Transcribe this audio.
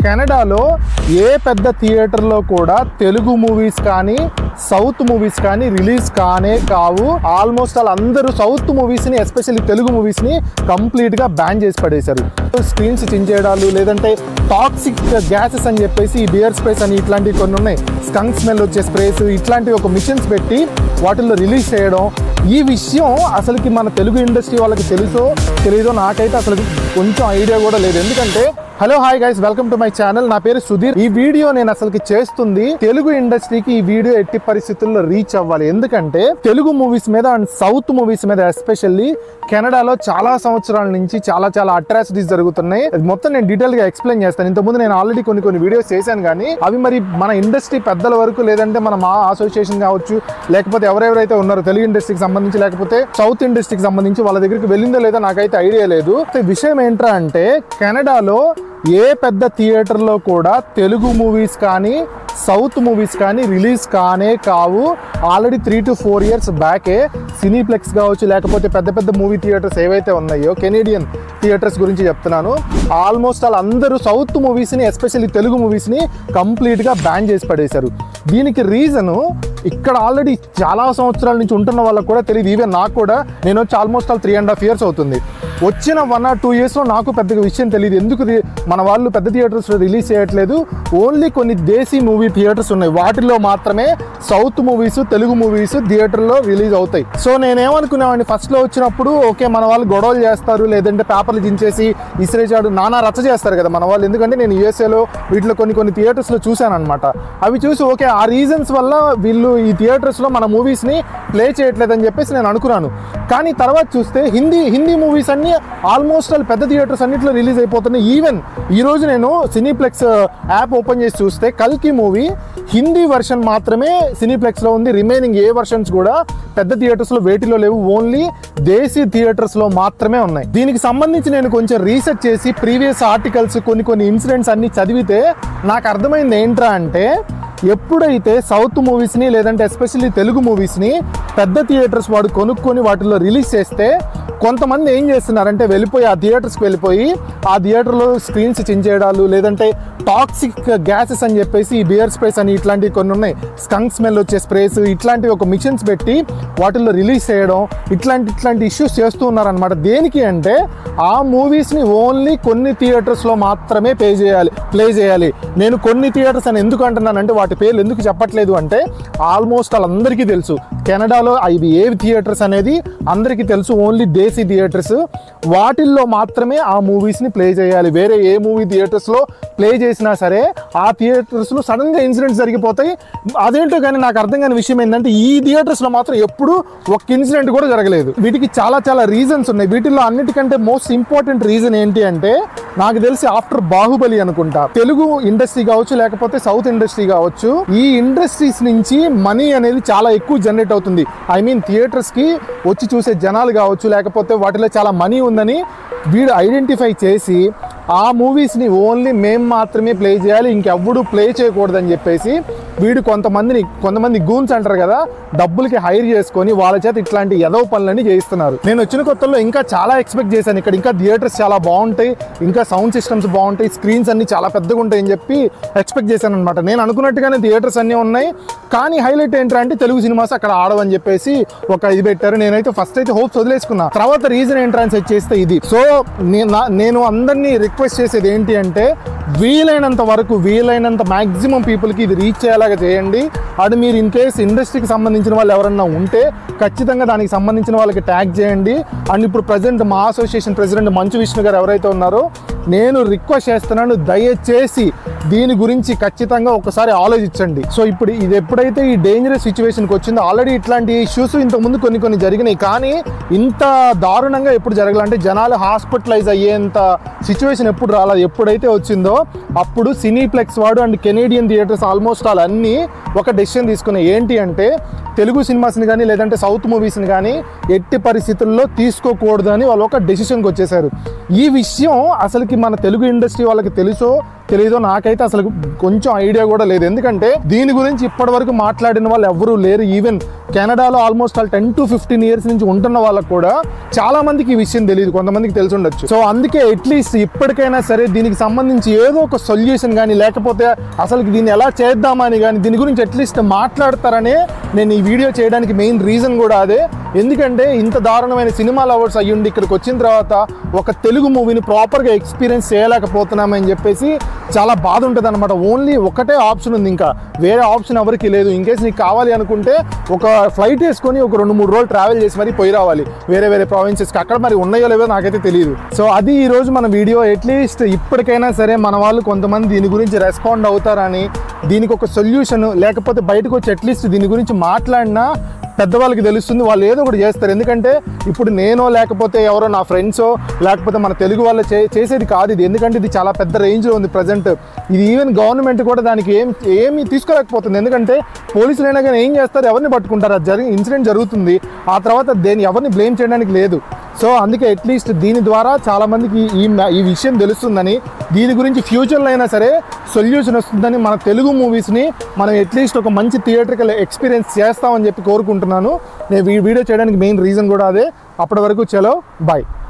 కెనడాలో ఏ పెద్ద థియేటర్లో కూడా తెలుగు మూవీస్ కానీ సౌత్ మూవీస్ కానీ రిలీజ్ కానే కావు ఆల్మోస్ట్ ఆల్ అందరూ సౌత్ మూవీస్ని ఎస్పెషల్లీ తెలుగు మూవీస్ని కంప్లీట్గా బ్యాన్ చేసి పడేశారు స్క్రీన్స్ చించేయడాలు లేదంటే టాక్సిక్ గ్యాసెస్ అని చెప్పేసి ఈ బియర్ స్ప్రేస్ అని ఇట్లాంటివి కొన్ని ఉన్నాయి స్కంక్ స్మెల్ వచ్చే స్ప్రేస్ ఇట్లాంటివి ఒక మిషన్స్ పెట్టి వాటిల్లో రిలీజ్ చేయడం ఈ విషయం అసలుకి మన తెలుగు ఇండస్ట్రీ వాళ్ళకి తెలుసో తెలీదో నాకైతే అసలు కొంచెం ఐడియా కూడా లేదు ఎందుకంటే hello hi guys welcome to my channel నా పేరు సుధీర్ ఈ వీడియో నేను అసలుకి చేస్తుంది తెలుగు ఇండస్ట్రీకి ఈ వీడియో ఎట్టి పరిస్థితుల్లో రీచ్ అవ్వాలి ఎందుకంటే తెలుగు మూవీస్ మీద అండ్ సౌత్ మూవీస్ మీద ఎస్పెషల్లీ కెనడాలో చాలా సంవత్సరాల నుంచి చాలా చాలా అట్రాసిటీస్ జరుగుతున్నాయి అది మొత్తం నేను డీటెయిల్ గా ఎక్స్ప్లెయిన్ చేస్తాను ఇంతకుముందు నేను ఆల్రెడీ కొన్ని కొన్ని వీడియోస్ చేశాను కానీ అవి మరి మన ఇండస్ట్రీ పెద్దల వరకు లేదంటే మన మా అసోసియేషన్ కావచ్చు లేకపోతే ఎవరెవరైతే ఉన్నారో తెలుగు ఇండస్ట్రీకి సంబంధించి లేకపోతే సౌత్ ఇండస్ట్రీకి సంబంధించి వాళ్ళ దగ్గరికి వెళ్ళిందో లేదో నాకైతే ఐడియా లేదు అయితే విషయం ఏంట్రా అంటే కెనడాలో ఏ పెద్ద థియేటర్లో కూడా తెలుగు మూవీస్ కానీ సౌత్ మూవీస్ కానీ రిలీజ్ కానే కావు already three to four years బ్యాకే సినీప్లెక్స్ కావచ్చు లేకపోతే పెద్ద పెద్ద మూవీ థియేటర్స్ ఏవైతే ఉన్నాయో కెనేడియన్ థియేటర్స్ గురించి చెప్తున్నాను ఆల్మోస్ట్ ఆల్ అందరూ సౌత్ మూవీస్ని ఎస్పెషల్లీ తెలుగు మూవీస్ని కంప్లీట్గా బ్యాన్ చేసి పడేశారు దీనికి రీజను ఇక్కడ ఆల్రెడీ చాలా సంవత్సరాల నుంచి ఉంటున్న వాళ్ళకి కూడా తెలియదు ఈవెన్ నాకు కూడా నేను వచ్చి almost all three and half years అవుతుంది వచ్చిన వన్ ఆర్ టూ ఇయర్స్లో నాకు పెద్దగా విషయం తెలియదు ఎందుకు రి- మన వాళ్ళు పెద్ద థియేటర్స్లో రిలీజ్ చేయట్లేదు ఓన్లీ కొన్ని దేశీ మూవీ థియేటర్స్ ఉన్నాయి వాటిలో మాత్రమే సౌత్ మూవీస్ తెలుగు మూవీస్ థియేటర్లో రిలీజ్ అవుతాయి సో నేనేమనుకునేవాడిని ఫస్ట్లో వచ్చినప్పుడు ఓకే మన వాళ్ళు గొడవలు చేస్తారు లేదంటే పేపర్లు దించేసి ఇసిరేచాడు నానా రచ్చ చేస్తారు కదా మన వాళ్ళు ఎందుకంటే నేను యూఎస్ఏలో వీటిలో కొన్ని కొన్ని థియేటర్స్లో చూశాను అనమాట అవి చూసి ఓకే ఆ రీజన్స్ వల్ల వీళ్ళు ఈ థియేటర్స్లో మన మూవీస్ని ప్లే చేయట్లేదని చెప్పేసి నేను అనుకున్నాను కానీ తర్వాత చూస్తే హిందీ హిందీ మూవీస్ అన్ని ఆల్మోస్ట్ ఆల్ పెద్ద థియేటర్స్ అన్నింటిలో రిలీజ్ అయిపోతున్నాయి ఈవెన్ ఈ రోజు నేను సినీప్లెక్స్ యాప్ ఓపెన్ చేసి చూస్తే కల్కి మూవీ హిందీ వర్షన్ మాత్రమే సినీప్లెక్స్లో ఉంది రిమైనింగ్ ఏ వర్షన్స్ కూడా పెద్ద థియేటర్స్లో వేటిలో లేవు ఓన్లీ దేశీ థియేటర్స్లో మాత్రమే ఉన్నాయి దీనికి సంబంధించి నేను కొంచెం రీసెర్చ్ చేసి ప్రీవియస్ ఆర్టికల్స్ కొన్ని కొన్ని ఇన్సిడెంట్స్ అన్ని చదివితే నాకు అర్థమైంది ఏంట్రా అంటే ఎప్పుడైతే సౌత్ మూవీస్ని లేదంటే ఎస్పెషల్లీ తెలుగు మూవీస్ని పెద్ద థియేటర్స్ వాడు కొనుక్కొని వాటిలో రిలీజ్ చేస్తే కొంతమంది ఏం చేస్తున్నారంటే వెళ్ళిపోయి ఆ థియేటర్స్కి వెళ్ళిపోయి ఆ థియేటర్లో స్క్రీన్స్ చించేయడాలు లేదంటే టాక్సిక్ గ్యాసెస్ అని చెప్పేసి ఈ బియర్ స్ప్రేస్ అని ఇట్లాంటివి కొన్ని ఉన్నాయి స్కంక్ స్మెల్ వచ్చే స్ప్రేస్ ఇట్లాంటివి ఒక మిషన్స్ పెట్టి వాటిల్లో రిలీజ్ చేయడం ఇట్లాంటి ఇట్లాంటి ఇష్యూస్ చేస్తూ ఉన్నారనమాట దేనికి అంటే ఆ మూవీస్ని ఓన్లీ కొన్ని థియేటర్స్లో మాత్రమే పే చేయాలి ప్లే చేయాలి నేను కొన్ని థియేటర్స్ అని ఎందుకు అంటున్నానంటే వాటి పేర్లు ఎందుకు చెప్పట్లేదు అంటే ఆల్మోస్ట్ వాళ్ళందరికీ తెలుసు కెనడాలో ఇవి ఏ థియేటర్స్ అనేది అందరికీ తెలుసు ఓన్లీ దేశీ థియేటర్స్ వాటిల్లో మాత్రమే ఆ మూవీస్ని ప్లే చేయాలి వేరే ఏ మూవీ థియేటర్స్లో ప్లే చేసినా సరే ఆ థియేటర్స్లో సడన్గా ఇన్సిడెంట్స్ జరిగిపోతాయి అదేంటో కానీ నాకు అర్థం కాని విషయం ఏంటంటే ఈ థియేటర్స్లో మాత్రం ఎప్పుడు ఒక ఇన్సిడెంట్ కూడా జరగలేదు వీటికి చాలా చాలా రీజన్స్ ఉన్నాయి వీటిల్లో అన్నిటికంటే మోస్ట్ ఇంపార్టెంట్ రీజన్ ఏంటి అంటే నాకు తెలిసి ఆఫ్టర్ బాహుబలి అనుకుంటా తెలుగు ఇండస్ట్రీ కావచ్చు లేకపోతే సౌత్ ఇండస్ట్రీ కావచ్చు ఈ ఇండస్ట్రీస్ నుంచి మనీ అనేది చాలా ఎక్కువ జనరేట్ అవుతుంది ఐ మీన్ థియేటర్స్ కి వచ్చి చూసే జనాలు కావచ్చు లేకపోతే వాటిలో చాలా మనీ ఉందని వీడు ఐడెంటిఫై చేసి ఆ మూవీస్ని ఓన్లీ మేము మాత్రమే ప్లే చేయాలి ఇంకెవ్వడు ప్లే చేయకూడదని చెప్పేసి వీడు కొంతమందిని కొంతమంది గూన్స్ అంటారు కదా డబ్బులకి హైర్ చేసుకొని వాళ్ళ చేత ఇట్లాంటి ఎదవ పనులన్నీ చేయిస్తున్నారు నేను వచ్చిన కొత్తలో ఇంకా చాలా ఎక్స్పెక్ట్ చేశాను ఇక్కడ ఇంకా థియేటర్స్ చాలా బాగుంటాయి ఇంకా సౌండ్ సిస్టమ్స్ బాగుంటాయి స్క్రీన్స్ అన్ని చాలా పెద్దగా ఉంటాయి అని చెప్పి ఎక్స్పెక్ట్ చేశాను అనమాట నేను అనుకున్నట్టుగానే థియేటర్స్ అన్నీ ఉన్నాయి కానీ హైలైట్ ఏంటంటే తెలుగు సినిమాస్ అక్కడ ఆడవని చెప్పేసి ఒక ఇది పెట్టారు నేనైతే ఫస్ట్ అయితే హోప్స్ వదిలేసుకున్నా తర్వాత రీజన్ ఏంట్రా సెట్ చేస్తే ఇది సో నే- నా- నేను అందరినీ రిక్వెస్ట్ చేసేది ఏంటి అంటే వీలైనంత వరకు వీలైనంత మాక్సిమం పీపుల్కి ఇది రీచ్ అయ్యేలాగా చేయండి అది మీరు ఇన్ కేస్ ఇండస్ట్రీకి సంబంధించిన వాళ్ళు ఎవరన్నా ఉంటే ఖచ్చితంగా దానికి సంబంధించిన వాళ్ళకి ట్యాగ్ చేయండి అండ్ ఇప్పుడు ప్రజెంట్ మా అసోసియేషన్ ప్రెసిడెంట్ మంచు విష్ణు గారు ఎవరైతే ఉన్నారో నేను రిక్వెస్ట్ చేస్తున్నాను దయచేసి దీని గురించి ఖచ్చితంగా ఒకసారి ఆలోచించండి సో ఇప్పుడు ఇది ఎప్పుడైతే ఈ డేంజరస్ సిచ్యువేషన్కి వచ్చిందో ఆల్రెడీ ఇట్లాంటి ఇష్యూస్ ఇంతకుముందు కొన్ని కొన్ని జరిగినాయి కానీ ఇంత దారుణంగా ఎప్పుడు జరగాలంటే జనాలు హాస్పిటలైజ్ అయ్యేంత సిచ్యువేషన్ ఎప్పుడు రాలేదు ఎప్పుడైతే వచ్చిందో అప్పుడు సినీప్లెక్స్ వాడు and Canadian theatres almost all అన్నీ ఒక డెసిషన్ తీసుకున్నాయి ఏంటి అంటే తెలుగు సినిమాస్ని కానీ లేదంటే సౌత్ మూవీస్ని కానీ ఎట్టి పరిస్థితుల్లో తీసుకోకూడదు అని వాళ్ళు ఒక డెసిషన్కి వచ్చేసారు ఈ విషయం అసలుకి మన తెలుగు ఇండస్ట్రీ వాళ్ళకి తెలుసో తెలీదో నాకైతే అసలు కొంచెం ఐడియా కూడా లేదు ఎందుకంటే దీని గురించి ఇప్పటి వరకు మాట్లాడిన వాళ్ళు ఎవరూ లేరు ఈవెన్ కెనడాలో almost all ten to fifteen years నుంచి ఉంటున్న వాళ్ళకు కూడా చాలా మందికి ఈ విషయం తెలియదు కొంతమందికి తెలిసి ఉండొచ్చు సో అందుకే అట్లీస్ట్ ఇప్పటికైనా సరే దీనికి సంబంధించి ఏదో ఒక సొల్యూషన్ కానీ లేకపోతే అసలు దీన్ని ఎలా చేద్దామని కానీ దీని గురించి అట్లీస్ట్ మాట్లాడతారనే నేను ఈ వీడియో చేయడానికి మెయిన్ రీజన్ కూడా అదే ఎందుకంటే ఇంత దారుణమైన సినిమా లవర్స్ అయ్యుండి ఇక్కడికి వచ్చిన తర్వాత ఒక తెలుగు మూవీని ప్రాపర్గా ఎక్స్పీరియన్స్ చేయలేకపోతున్నామని చెప్పేసి చాలా బాధ ఉంటుంది అనమాట ఓన్లీ ఒకటే ఆప్షన్ ఉంది ఇంకా వేరే ఆప్షన్ ఎవరికి లేదు ఇన్ కేసు నీకు కావాలి అనుకుంటే ఒక ఫ్లైట్ వేసుకొని ఒక రెండు మూడు రోజులు ట్రావెల్ చేసి మరీ పోయి రావాలి వేరే వేరే ప్రావిన్సెస్కి అక్కడ మరి ఉన్నాయో లేవో నాకైతే తెలియదు సో అది ఈ రోజు మన వీడియో అట్లీస్ట్ ఇప్పటికైనా సరే మన వాళ్ళు కొంతమంది దీని గురించి రెస్పాండ్ అవుతారని దీనికి ఒక సొల్యూషన్ లేకపోతే బయటకు వచ్చి అట్లీస్ట్ దీని గురించి మాట్లాడినా పెద్దవాళ్ళకి తెలుస్తుంది వాళ్ళు ఏదో ఒకటి చేస్తారు ఎందుకంటే ఇప్పుడు నేనో లేకపోతే ఎవరో నా ఫ్రెండ్సో లేకపోతే మన తెలుగు వాళ్ళు చే చేసేది కాదు ఇది ఎందుకంటే ఇది చాలా పెద్ద రేంజ్లో ఉంది ప్రజెంట్ ఇది ఈవెన్ గవర్నమెంట్ కూడా దానికి ఏం ఏమీ తీసుకోలేకపోతుంది ఎందుకంటే పోలీసులు అయినా కానీ ఏం చేస్తారు ఎవరిని పట్టుకుంటారు అది జరిగి ఇన్సిడెంట్ జరుగుతుంది ఆ తర్వాత దేని ఎవరిని బ్లేమ్ చేయడానికి లేదు సో అందుకే అట్లీస్ట్ దీని ద్వారా చాలా మందికి ఈ ఈ విషయం తెలుస్తుందని దీని గురించి ఫ్యూచర్లో అయినా సరే సొల్యూషన్ వస్తుందని మన తెలుగు మూవీస్ని మనం అట్లీస్ట్ ఒక మంచి థియేటర్కల్ ఎక్స్పీరియన్స్ చేస్తామని చెప్పి కోరుకుంటున్నాను నేను ఈ వీడియో చేయడానికి మెయిన్ రీజన్ కూడా అదే అప్పటి వరకు చలో బాయ్